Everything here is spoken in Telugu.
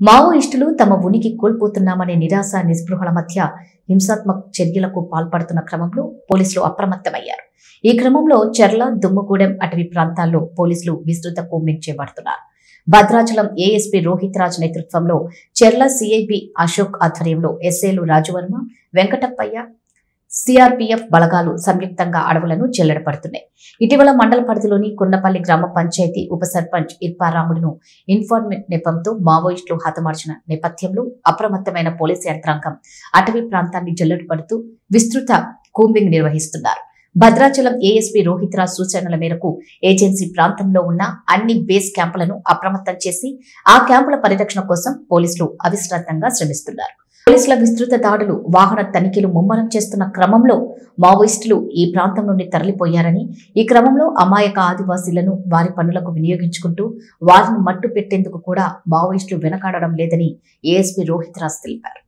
మావోయిస్టులు తమ ఉనికి కోల్పోతున్నామనే నిరాశ నిస్పృహల మధ్య హింసాత్మక చర్యలకు పాల్పడుతున్న క్రమంలో పోలీసులు అప్రమత్తమయ్యారు ఈ క్రమంలో చెర్ల దుమ్ముగూడెం అటవీ ప్రాంతాల్లో పోలీసులు విస్తృత కూంబింగ్ చేపడుతున్నారు భద్రాచలం ఏఎస్పీ రోహిత్ రాజ్ నేతృత్వంలో చెర్ల సిఐబి అశోక్ ఆధ్వర్యంలో ఎస్ఏలు రాజువర్మ వెంకటప్పయ్య సిఆర్పీఎఫ్ బలగాలు సంయుక్తంగా అడవులను చెల్లడపడుతున్నాయి ఇటీవల మండల పరిధిలోని కున్నపల్లి గ్రామ పంచాయతీ ఉప సర్పంచ్ ఇర్పారాముడును ఇన్ఫార్మేట్ నెపంతో మావోయిస్టులు హతమార్చిన నేపథ్యంలో అప్రమత్తమైన పోలీసు యంత్రాంగం అటవీ ప్రాంతాన్ని జల్లెడ పడుతూ విస్తృత కూంబింగ్ నిర్వహిస్తున్నారు భద్రాచలం ఏఎస్పీ రోహిత్ రాజ్ సూచనల మేరకు ఏజెన్సీ ప్రాంతంలో ఉన్న అన్ని బేస్ క్యాంపులను అప్రమత్తం చేసి ఆ క్యాంపుల పరిరక్షణ కోసం పోలీసులు అవిశ్రాంతంగా శ్రమిస్తున్నారు పోలీసుల విస్తృత దాడులు వాహన తనిఖీలు ముమ్మరం చేస్తున్న క్రమంలో మావోయిస్టులు ఈ ప్రాంతం నుండి తరలిపోయారని ఈ క్రమంలో అమాయక ఆదివాసీలను వారి పనులకు వినియోగించుకుంటూ వారిని మట్టు పెట్టేందుకు కూడా మావోయిస్టులు వెనకాడడం లేదని ఏఎస్పీ రోహిత్ రాజ్ తెలిపారు